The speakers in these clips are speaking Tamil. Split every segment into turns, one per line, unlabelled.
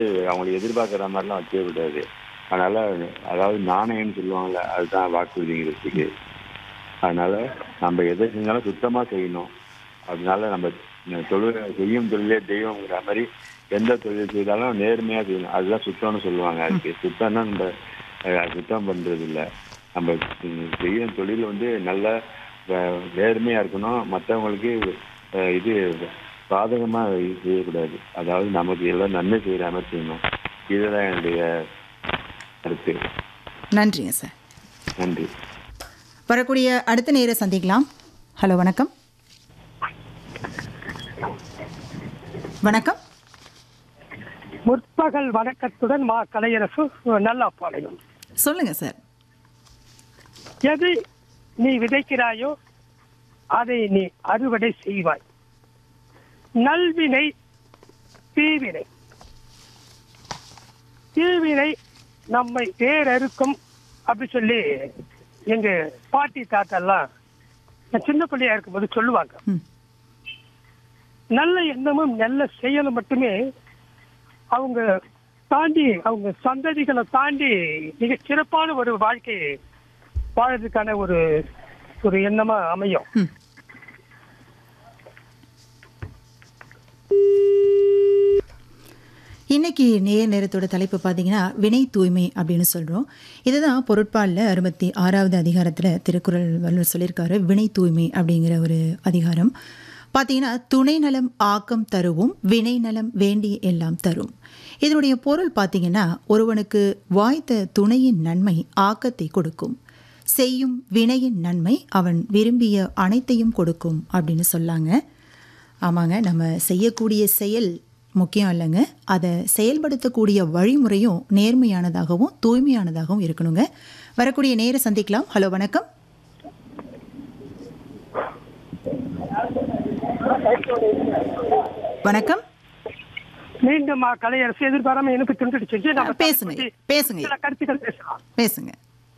அவங்களை எதிர்பார்க்குற மாதிரிலாம் வைக்கவே கூடாது அதனால அதாவது நாணயம்னு சொல்லுவாங்கல்ல அதுதான் வாக்குறுதிங்கிறதுக்கு அதனால நம்ம எதை செஞ்சாலும் சுத்தமாக செய்யணும் அதனால நம்ம தொழில் செய்யும் தொழிலே தெய்வங்கிற மாதிரி எந்த தொழில் செய்தாலும் நேர்மையாக செய்யணும் அதுதான் சுத்தம்னு சொல்லுவாங்க அதுக்கு சுத்தம்னா நம்ம அஹ், சுத்தம் பண்றது இல்ல நம்ம உம், செய்யும் தொழில் வந்து நல்ல அஹ், நேர்மையா இருக்கணும் மற்றவங்களுக்கு இது பாதகமா செய்யக்கூடாது அதாவது நமக்கு எல்லாம் நன்மை செய்யற மாதிரி செய்யணும் இதுதான் என்னுடைய கருத்து
நன்றிங்க சார்
நன்றி
வரக்கூடிய அடுத்த நேர சந்திக்கலாம் ஹலோ வணக்கம் வணக்கம்
முற்பகல் வணக்கத்துடன் மா கலையரசு நல்லா பாளையம்
சொல்லுங்க சார்
எது நீ விதைக்கிறாயோ அதை நீ அறுவடை செய்வாய் நல்வினை தீவினை தீவினை நம்மை வேறறுக்கும் அப்படி சொல்லி எங்க பாட்டி தாத்தெல்லாம் நான் சின்ன பிள்ளையா இருக்கும்போது சொல்லுவாங்க
ம்.
நல்ல எண்ணமும் நல்ல செயலும் மட்டுமே அவங்க தாண்டி அவங்க சந்ததிகளை தாண்டி மிக சிறப்பான ஒரு வாழ்க்கை வாழறதுக்கான ஒரு ஒரு எண்ணமா அமையும்
ம். இன்னைக்கு நேர் நேரத்தோட தலைப்பு பார்த்தீங்கன்னா வினை தூய்மை அப்படின்னு சொல்கிறோம் இதுதான் பொருட்பாலில் அறுபத்தி ஆறாவது அதிகாரத்தில் திருக்குறள் வள்ளுவர் சொல்லியிருக்காரு வினை தூய்மை அப்படிங்கிற ஒரு அதிகாரம் பார்த்தீங்கன்னா துணை நலம் ஆக்கம் தருவும் வினை நலம் வேண்டி எல்லாம் தரும் இதனுடைய பொருள் பார்த்தீங்கன்னா ஒருவனுக்கு வாய்த்த துணையின் நன்மை ஆக்கத்தை கொடுக்கும் செய்யும் வினையின் நன்மை அவன் விரும்பிய அனைத்தையும் கொடுக்கும் அப்படின்னு சொல்லாங்க ஆமாங்க நம்ம செய்யக்கூடிய செயல் முக்கியம் இல்லைங்க அதை செயல்படுத்தக்கூடிய வழிமுறையும் நேர்மையானதாகவும் தூய்மையானதாகவும் இருக்கணுங்க வரக்கூடிய நேர சந்திக்கலாம் ஹலோ வணக்கம் வணக்கம்
மீண்டும் மா கலையரசு எதிர்பாராம எனக்கு துண்டுடுச்சு நம்ம
பேசுங்க பேசுங்க
சில கருத்துக்கள் பேசலாம்
பேசுங்க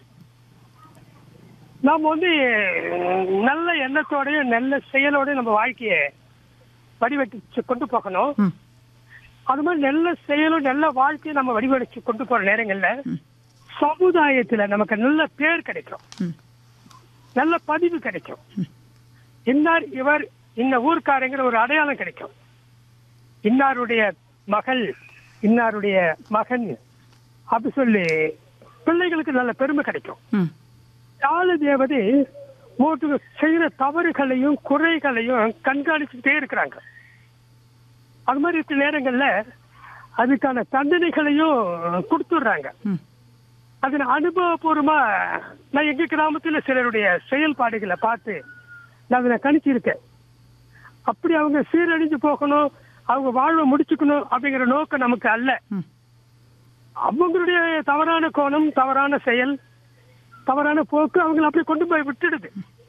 நாம வந்து நல்ல எண்ணத்தோடயும் நல்ல செயலோடயும் நம்ம வாழ்க்கையை வடிவடிச்சு கொண்டு போகணும்
ம்
அது மாதிரி நல்ல செயலும் நல்ல வாழ்க்கையை நம்ம வடிவடிச்சு கொண்டு போற நேரங்கள்ல சமுதாயத்துல நமக்கு நல்ல பேர் கிடைக்கும்
ம்
நல்ல பதிவு கிடைக்கும் இன்னார் இவர் இந்த ஊர்க்காரங்கிற ஒரு அடையாளம் கிடைக்கும் இன்னாருடைய மகள் இன்னாருடைய மகன் அப்படி சொல்லி பிள்ளைகளுக்கு நல்ல பெருமை கிடைக்கும்
ம்
கால தேவதை மூட்டு செய்யற தவறுகளையும் குறைகளையும் கண்காணிச்சுட்டே இருக்கிறாங்க அது மாதிரி இருக்கிற நேரங்கள்ல அதுக்கான தண்டனைகளையும் கொடுத்துடுறாங்க
ம்
அதுல அனுபவபூர்வமா நான் எங்க கிராமத்துல சிலருடைய செயல்பாடுகளை பார்த்து நான் அதை கணிச்சிருக்கேன் அப்படி அவங்க சீரழிஞ்சு போகணும் அவங்க வாழ்வை முடிச்சுக்கணும் அப்படிங்கிற நோக்கம் நமக்கு அல்ல
ம்
அவங்களுடைய தவறான கோணம் தவறான செயல் தவறான போக்கு அவங்களை அப்படி கொண்டு போய் விட்டுடுது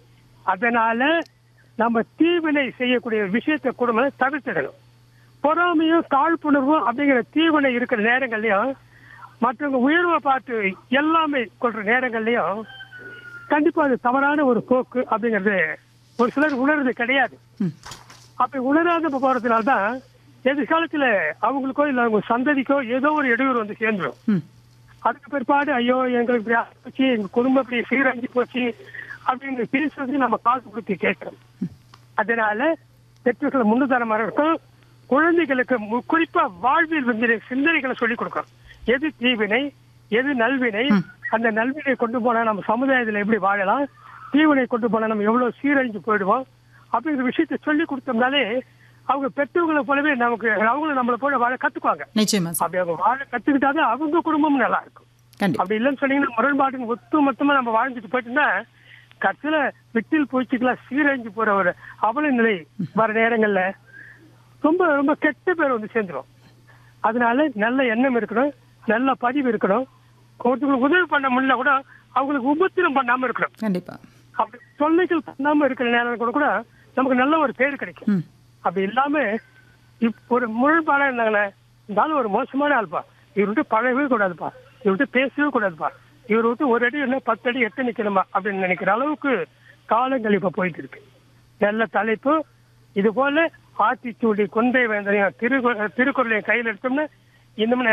அதனால நம்ம தீவினை செய்யக்கூடிய விஷயத்தை குடும்பம் தவிர்த்திடணும் பொறாமையும் காழ்ப்புணர்வும் அப்படிங்கிற தீவினை இருக்கிற நேரங்கள்லயும் மற்றவங்க உயர்வை பார்த்து எல்லாமே கொள்ற நேரங்கள்லயும் கண்டிப்பா அது தவறான ஒரு போக்கு அப்படிங்கிறது ஒரு சிலர் உணர்றது கிடையாது
ம்
அப்படி உணராத போறதுனால தான் எதிர்காலத்துல அவங்களுக்கோ இல்ல அவங்க சந்ததிக்கோ ஏதோ ஒரு இடையூறு வந்து சேர்ந்துடும்
ம்
அதுக்கு பிற்பாடு ஐயோ எங்களுக்கு இப்படி ஆகி போச்சு எங்க குடும்பம் இப்படி சீரழிஞ்சு போச்சு அப்படின்னு பேசுறதுக்கு நம்ம காசு கொடுத்து கேட்கிறோம் அதனால பெற்றோர்களை முன்னுதாரணமா இருக்கும் குழந்தைகளுக்கு மு- குறிப்பா வாழ்வில் வந்து சிந்தனைகளை சொல்லிக் கொடுக்கணும் எது தீவினை எது நல்வினை அந்த நல்வினை கொண்டு போனா நம்ம சமுதாயத்துல எப்படி வாழலாம் தீவினை கொண்டு போனா நம்ம எவ்வளவு சீரழிஞ்சு போயிடுவோம் அப்படிங்கிற விஷயத்தை சொல்லி கொடுத்தோம்னாலே அவங்க பெற்றவங்களை போலவே நமக்கு அவங்களும் நம்மளை போல வாழ கத்துக்குவாங்க
நிச்சயமா சார்
அப்படி அவங்க வாழ கத்துக்கிட்டாதான் அவங்க குடும்பமும் நல்லா இருக்கும்
கண்டிப்பா
அப்படி இல்லைன்னு சொன்னீங்கன்னா முரண்பாடு ஒத்து மொத்தமா நம்ம வாழ்ந்துட்டு போயிட்டோம்னா கடைசியில விட்டில் பூச்சிக்கெல்லாம் சீரழிஞ்சு போற ஒரு அவல நிலை வர நேரங்கள்ல ரொம்ப ரொம்ப கெட்ட பேர் வந்து சேர்ந்துரும் அதனால நல்ல எண்ணம் இருக்கணும் நல்ல பதிவு இருக்கணும் ஒருத்தவங்களுக்கு உதவி பண்ண முடியல கூட அவங்களுக்கு உபத்திரம் பண்ணாம இருக்கணும்
கண்டிப்பா
அப்படி தொல்லைகள் பண்ணாம இருக்கிற நேரம் கூட கூட நமக்கு நல்ல ஒரு பேர் கிடைக்கும்
ம்
அப்படி இல்லாம இப் ஒரு முரண்பாடா இருந்தாங்களே இருந்தாலும் ஒரு மோசமான ஆள்பா இவர் விட்டு பழகவே கூடாதுப்பா இவர் விட்டு பேசவே கூடாதுப்பா இவர் விட்டு ஒரு அடி என்ன பத்து அடி எட்டு நிக்கணுமா அப்படின்னு நினைக்கிற அளவுக்கு காலங்கள் இப்ப போயிட்டு இருக்கு நல்ல தலைப்பு இது போல ஆத்திச்சூடி கொன்றை வேந்தனையும் திரு திருக்குறளையும் கையில் எடுத்தோம்னா இன்னமும்